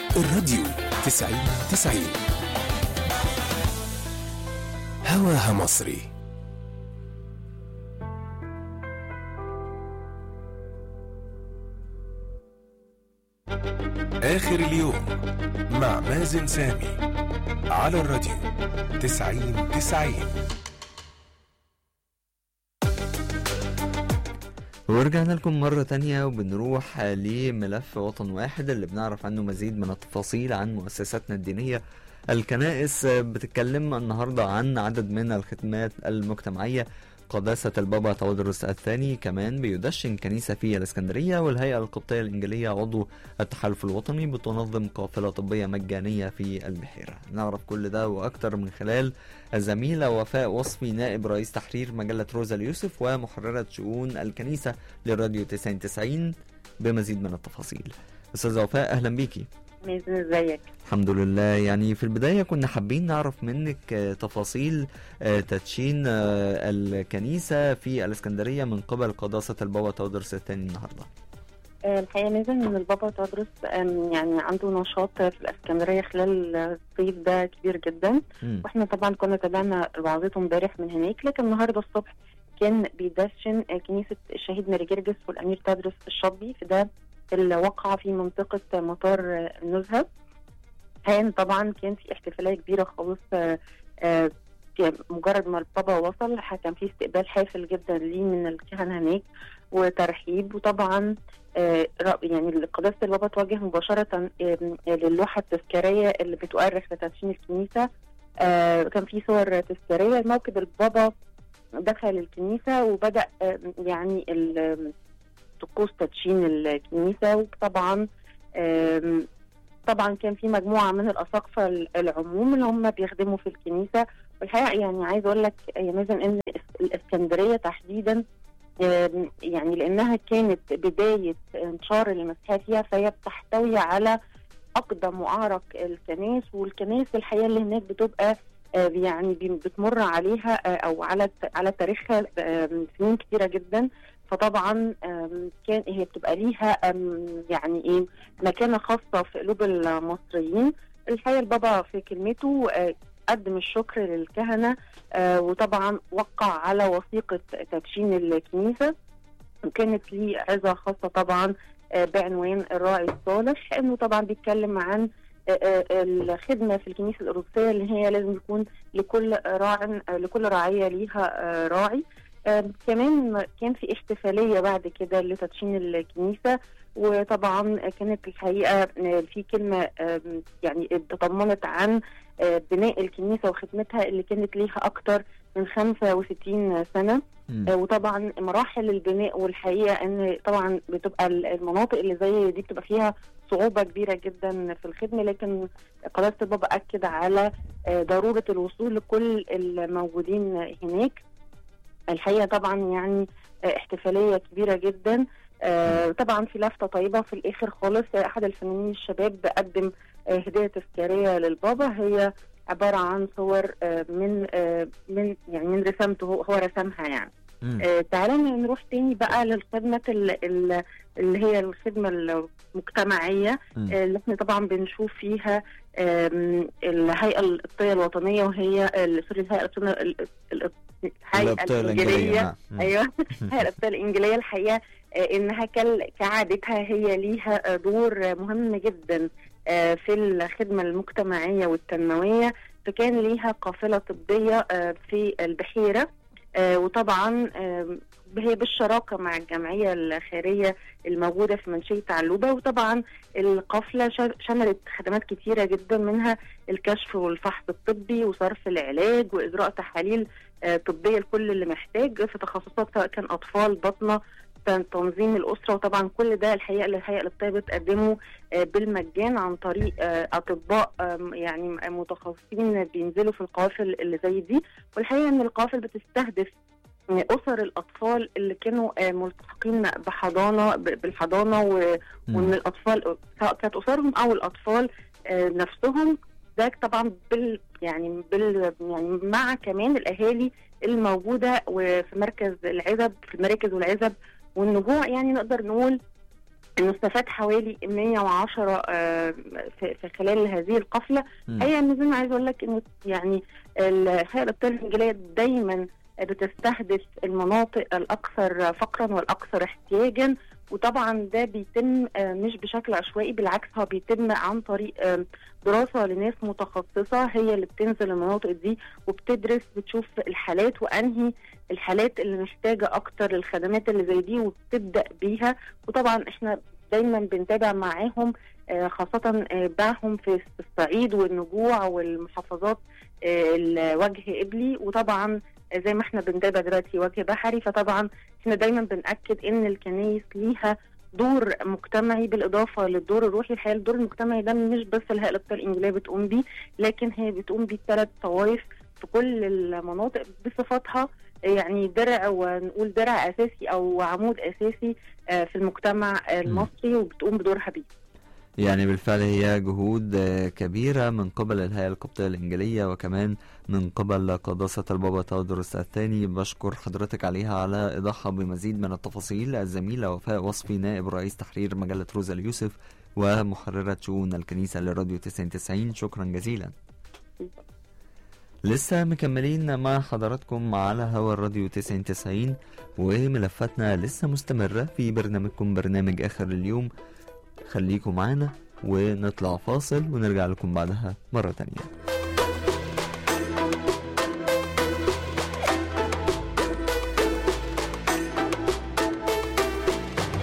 الراديو تسعين تسعين هواها مصري آخر اليوم مع مازن سامي على الراديو تسعين تسعين ورجعنا لكم مرة تانية وبنروح لملف وطن واحد اللي بنعرف عنه مزيد من التفاصيل عن مؤسساتنا الدينية الكنائس بتتكلم النهاردة عن عدد من الخدمات المجتمعية قداسة البابا تودرس الثاني كمان بيدشن كنيسة في الإسكندرية والهيئة القبطية الإنجيلية عضو التحالف الوطني بتنظم قافلة طبية مجانية في البحيرة نعرف كل ده وأكتر من خلال الزميلة وفاء وصفي نائب رئيس تحرير مجلة روزا اليوسف ومحررة شؤون الكنيسة للراديو 99 بمزيد من التفاصيل أستاذة وفاء أهلا بيكي مازن ازيك الحمد لله يعني في البداية كنا حابين نعرف منك آه، تفاصيل آه، تدشين آه، الكنيسة في الإسكندرية من قبل قداسة البابا تودرس الثاني النهاردة آه، الحقيقه مازن ان البابا تدرس آم، يعني عنده نشاط في الاسكندريه خلال الصيف ده كبير جدا مم. واحنا طبعا كنا تابعنا وعظته امبارح من هناك لكن النهارده الصبح كان بيدشن آه، كنيسه الشهيد ماري جرجس والامير تدرس الشطبي في ده اللي وقع في منطقه مطار آه، النزهه كان طبعا كان في احتفاليه كبيره خالص آه، آه، في مجرد ما البابا وصل كان في استقبال حافل جدا ليه من الكهنه هناك وترحيب وطبعا آه، رأ- يعني قداسه البابا توجه مباشره آم، للوحه التذكاريه اللي بتؤرخ لتدشين الكنيسه آه، كان في صور تذكاريه موكب البابا دخل الكنيسه وبدا آم، يعني ال- آم، طقوس تدشين الكنيسه وطبعا آم، طبعا كان في مجموعه من الاساقفه العموم اللي هم بيخدموا في الكنيسه والحقيقه يعني عايز اقول لك يا مازن ان الاسكندريه تحديدا آم، يعني لانها كانت بدايه انتشار المسيحيه فيها فهي بتحتوي على اقدم واعرق الكنائس والكنائس الحقيقه اللي هناك بتبقى آه، يعني بي- بتمر عليها آه، او على على تاريخها آم، سنين كتيره جدا فطبعا آم، كان هي بتبقى ليها آم، يعني ايه مكانه خاصه في قلوب المصريين الحقيقه البابا في كلمته آه، قدم الشكر للكهنه آه، وطبعا وقع على وثيقه تدشين الكنيسه وكانت ليه عظه خاصه طبعا آه، بعنوان الراعي الصالح انه طبعا بيتكلم عن آه، آه، الخدمه في الكنيسه الارثوذكسيه اللي هي لازم يكون لكل راع آه، لكل رعيه ليها آه، راعي آه، كمان كان في احتفاليه بعد كده لتدشين الكنيسه وطبعا كانت الحقيقه آه، في كلمه آه، يعني تضمنت عن آه، بناء الكنيسه وخدمتها اللي كانت ليها اكتر من 65 سنه مم. آه، وطبعا مراحل البناء والحقيقه ان طبعا بتبقى المناطق اللي زي دي بتبقى فيها صعوبه كبيره جدا في الخدمه لكن قداسه البابا اكد على آه، ضروره الوصول لكل الموجودين هناك الحقيقه طبعا يعني آه، احتفاليه كبيره جدا آه، طبعا في لفته طيبه في الاخر خالص آه، احد الفنانين الشباب قدم آه، هديه تذكاريه للبابا هي عباره عن صور آه، من آه، من يعني من رسامته هو هو رسمها يعني مم. آه، تعالى نروح تاني بقى للخدمة ال- ال- اللي هي الخدمة المجتمعية مم. آه، اللي احنا طبعا بنشوف فيها آم، الهيئة القبطية الوطنية وهي ال- سوري الهيئة القبطية ال- ال- الهيئة القبطية الإنجيلية الإنجيلية نعم. مم. ايوه الهيئة القبطية الإنجيلية الحقيقة آه، إنها كال- كعادتها هي ليها آه، دور آه، مهم جدا آه، في الخدمة المجتمعية والتنموية فكان ليها قافلة طبية آه، في البحيرة آه، وطبعا آم، هي بالشراكه مع الجمعيه الخيريه الموجوده في منشيه علوبه وطبعا القافله شا- شملت خدمات كتيره جدا منها الكشف والفحص الطبي وصرف العلاج واجراء تحاليل آه، طبيه لكل اللي محتاج في تخصصات سواء كان اطفال بطنه تن- تنظيم الاسره وطبعا كل ده الحقيقه اللي الهيئه الطبيه بتقدمه آه، بالمجان عن طريق آه، اطباء آم، يعني متخصصين بينزلوا في القوافل اللي زي دي والحقيقه ان القوافل بتستهدف اسر الاطفال اللي كانوا آه، ملتحقين بحضانه ب- بالحضانه و- وان مم. الاطفال سواء كانت اسرهم او الاطفال آه، نفسهم ده طبعا بال يعني بال يعني مع كمان الاهالي الموجوده وفي مركز العزب في المراكز والعزب والنجوع يعني نقدر نقول انه استفاد حوالي 110 آه، في في خلال هذه القفله مم. هي الميزان عايز اقول لك انه يعني الهيئه الابطال الانجليزيه دايما بتستهدف المناطق الاكثر فقرا والاكثر احتياجا وطبعا ده بيتم آه، مش بشكل عشوائي بالعكس هو بيتم عن طريق آه، دراسه لناس متخصصه هي اللي بتنزل المناطق دي وبتدرس بتشوف الحالات وانهي الحالات اللي محتاجه اكتر الخدمات اللي زي دي وبتبدا بيها وطبعا احنا دايما بنتابع معاهم آه، خاصة آه، باعهم في الصعيد والنجوع والمحافظات آه، الوجه قبلي وطبعا آه، زي ما احنا بنتابع دلوقتي وجه بحري فطبعا احنا دايما بنأكد ان الكنايس ليها دور مجتمعي بالاضافه للدور الروحي الحقيقه الدور المجتمعي ده مش بس الهيئه الابطال الانجليزيه بتقوم بيه لكن هي بتقوم بيه ثلاث طوائف في كل المناطق بصفتها يعني درع ونقول درع اساسي او عمود اساسي آه، في المجتمع المصري وبتقوم بدورها بيه يعني بالفعل هي جهود آه، كبيرة من قبل الهيئة القبطية الإنجيلية وكمان من قبل قداسة البابا تودروس الثاني بشكر حضرتك عليها على إيضاحها بمزيد من التفاصيل الزميلة وفاء وصفي نائب رئيس تحرير مجلة روزا اليوسف ومحررة شؤون الكنيسة لراديو 99 شكرا جزيلا لسه مكملين مع حضراتكم على هوا الراديو 99 وملفاتنا لسه مستمرة في برنامجكم برنامج آخر اليوم خليكم معانا ونطلع فاصل ونرجع لكم بعدها مرة تانية